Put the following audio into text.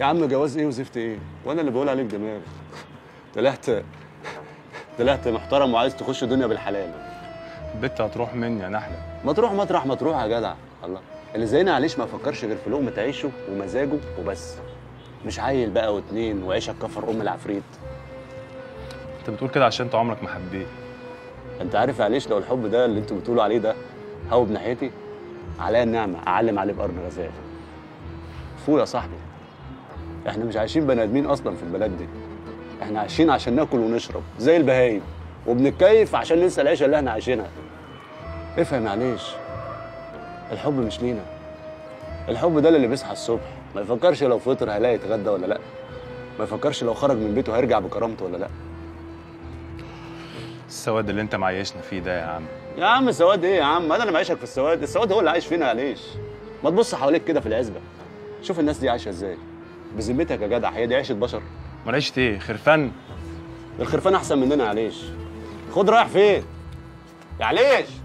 يا عم جواز ايه وزفت ايه وانا اللي بقول عليك دماغ طلعت طلعت محترم وعايز تخش دنيا بالحلال البت هتروح مني يا نحله ما تروح مطرح ما تروح يا جدع الله اللي زينا عليش ما يفكرش غير في لقمه عيشه ومزاجه وبس مش عيل بقى واتنين وعيشك كفر ام العفريت انت بتقول كده عشان انت عمرك ما حبيت انت عارف يا عليش لو الحب ده اللي انتوا بتقولوا عليه ده هو بناحيتي عليا النعمه اعلم عليه بقرن غزال فوق يا صاحبي احنا مش عايشين بني ادمين اصلا في البلد دي احنا عايشين عشان ناكل ونشرب زي البهايم وبنتكيف عشان ننسى العيشه اللي احنا عايشينها افهم معلش الحب مش لينا الحب ده اللي بيصحى الصبح ما يفكرش لو فطر هيلاقي يتغدى ولا لا ما يفكرش لو خرج من بيته هيرجع بكرامته ولا لا السواد اللي انت معيشنا فيه ده يا عم يا عم سواد ايه يا عم انا اللي معيشك في السواد السواد هو اللي عايش فينا ليش ما تبص حواليك كده في العزبه شوف الناس دي عايشه ازاي بذمتك يا جدع هي دي عيشه بشر ما عشت ايه خرفان الخرفان احسن مننا يا عليش خد رايح فين يا عليش